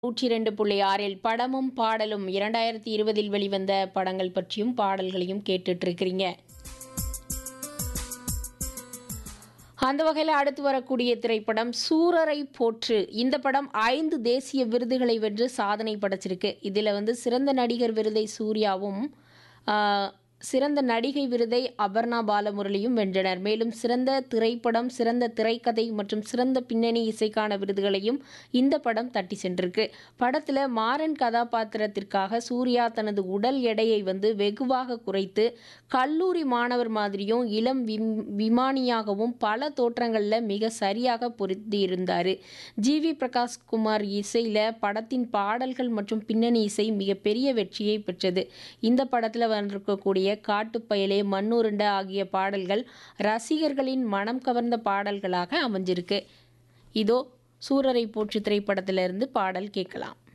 நூற்றி ரெண்டு புள்ளி ஆறில் படமும் பாடலும் இரண்டாயிரத்தி இருபதில் வெளிவந்த படங்கள் பற்றியும் பாடல்களையும் கேட்டுட்டு இருக்கிறீங்க அந்த வகையில் அடுத்து வரக்கூடிய திரைப்படம் சூரரை போற்று இந்த படம் ஐந்து தேசிய விருதுகளை வென்று சாதனை படைச்சிருக்கு இதில் வந்து சிறந்த நடிகர் விருதை சூர்யாவும் ஆ, சிறந்த நடிகை விருதை அபர்ணா பாலமுரளியும் வென்றனர் மேலும் சிறந்த திரைப்படம் சிறந்த திரைக்கதை மற்றும் சிறந்த பின்னணி இசைக்கான விருதுகளையும் இந்த படம் தட்டி சென்றிருக்கு படத்தில் மாறன் கதாபாத்திரத்திற்காக சூர்யா தனது உடல் எடையை வந்து வெகுவாக குறைத்து கல்லூரி மாணவர் மாதிரியும் இளம் விம் விமானியாகவும் பல தோற்றங்களில் மிக சரியாக பொருத்தியிருந்தார் ஜிவி பிரகாஷ் குமார் இசையில் படத்தின் பாடல்கள் மற்றும் பின்னணி இசை மிகப்பெரிய வெற்றியை பெற்றது இந்த படத்தில் வந்திருக்கக்கூடிய காட்டுப்பயலே மண்ணுருண்ட ஆகிய பாடல்கள் ரசிகர்களின் மனம் கவர்ந்த பாடல்களாக அமைஞ்சிருக்கு இதோ சூரரை போற்று திரைப்படத்திலிருந்து பாடல் கேட்கலாம்